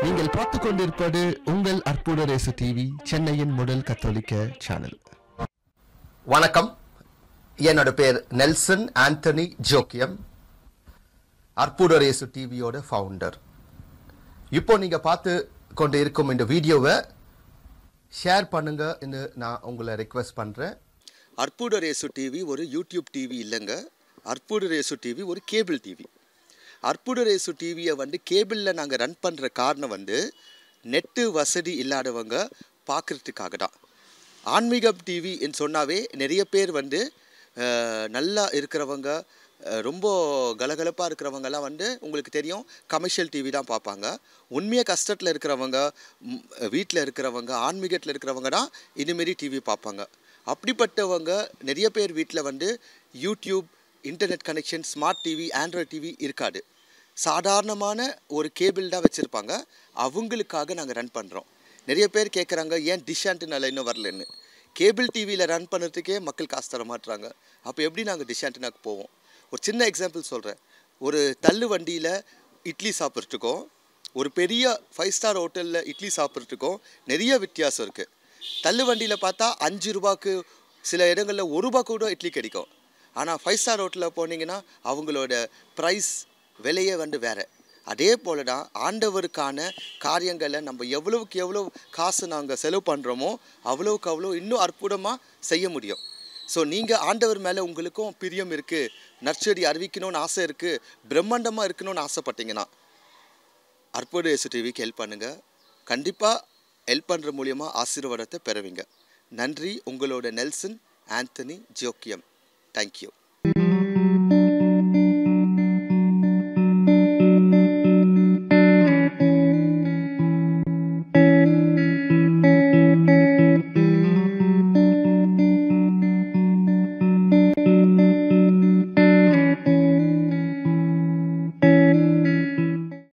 நீங்கள் பார்த்து கொண்டிருப்பது உங்கள் அற்புத ரேசு டிவி சென்னையின் முதல் கத்தோலிக்க சேனல் வணக்கம் என்னோட பேர் நெல்சன் ஆண்டனி ஜோக்கியம் அற்புதரேசு டிவியோட ஃபவுண்டர் இப்போ நீங்க பார்த்து கொண்டு இருக்கும் இந்த வீடியோவை ஷேர் பண்ணுங்கன்னு நான் உங்களை ரெக்வெஸ்ட் பண்றேன் அற்புத ரேசு டிவி ஒரு யூடியூப் டிவி இல்லைங்க அற்புத ரேசு டிவி ஒரு கேபிள் டிவி அற்புத ரேசு டிவியை வந்து கேபிளில் நாங்கள் ரன் பண்ணுற காரணம் வந்து நெட்டு வசதி இல்லாதவங்க பார்க்குறதுக்காக தான் ஆன்மீகம் டிவின்னு சொன்னாவே நிறைய பேர் வந்து அஹ், நல்லா இருக்கிறவங்க அஹ், ரொம்ப கலகலப்பாக இருக்கிறவங்கலாம் வந்து உங்களுக்கு தெரியும் கமர்ஷியல் டிவி தான் பார்ப்பாங்க உண்மையாக கஷ்டத்தில் இருக்கிறவங்க வீட்டில் இருக்கிறவங்க ஆன்மீகத்தில் இருக்கிறவங்க தான் இதுமாரி டிவி பார்ப்பாங்க அப்படிப்பட்டவங்க நிறைய பேர் வீட்டில் வந்து YouTube internet connection smart TV Android TV இருக்காது சாதாரணமான ஒரு கேபிள் தான் வச்சுருப்பாங்க அவங்களுக்காக நாங்கள் ரன் பண்ணுறோம் நிறைய பேர் கேட்குறாங்க ஏன் டிஷ் ஆண்டனால இன்னும் வரலன்னு கேபிள் டிவியில் ரன் பண்ணுறதுக்கே மக்கள் காசு தர மாட்டுறாங்க அப்போ எப்படி நாங்கள் டிஷ் ஆண்டனாக்கு போவோம் ஒரு சின்ன எக்ஸாம்பிள் சொல்கிறேன் ஒரு தள்ளு வண்டியில் இட்லி சாப்பிட்றதுக்கும் ஒரு பெரிய ஃபைவ் ஸ்டார் ஹோட்டலில் இட்லி சாப்பிட்றதுக்கும் நிறைய வித்தியாசம் இருக்குது தள்ளு வண்டியில் பார்த்தா அஞ்சு ரூபாய்க்கு சில இடங்களில் ஒரு ரூபா கூட இட்லி கிடைக்கும் ஆனால் ஃபைவ் ஸ்டார் ஹோட்டலில் போனீங்கன்னா அவங்களோட ப்ரைஸ் விலையே வந்து வேறு அதே போல தான் ஆண்டவருக்கான காரியங்களை நம்ம எவ்வளவுக்கு எவ்வளோ காசு நாங்கள் செலவு பண்ணுறோமோ அவ்வளவுக்கு அவ்வளோ இன்னும் அற்புதமாக செய்ய முடியும் ஸோ நீங்கள் ஆண்டவர் மேலே உங்களுக்கும் பிரியம் இருக்குது நற்செடி அறிவிக்கணும்னு ஆசை இருக்குது பிரம்மாண்டமாக இருக்கணும்னு ஆசைப்பட்டீங்கன்னா அற்புத இயேசு டிவிக்கு ஹெல்ப் பண்ணுங்கள் கண்டிப்பாக ஹெல்ப் பண்ணுற மூலியமாக ஆசீர்வாதத்தை பெறுவீங்க நன்றி உங்களோட நெல்சன் ஆந்தனி ஜோக்கியம் தேங்க்யூ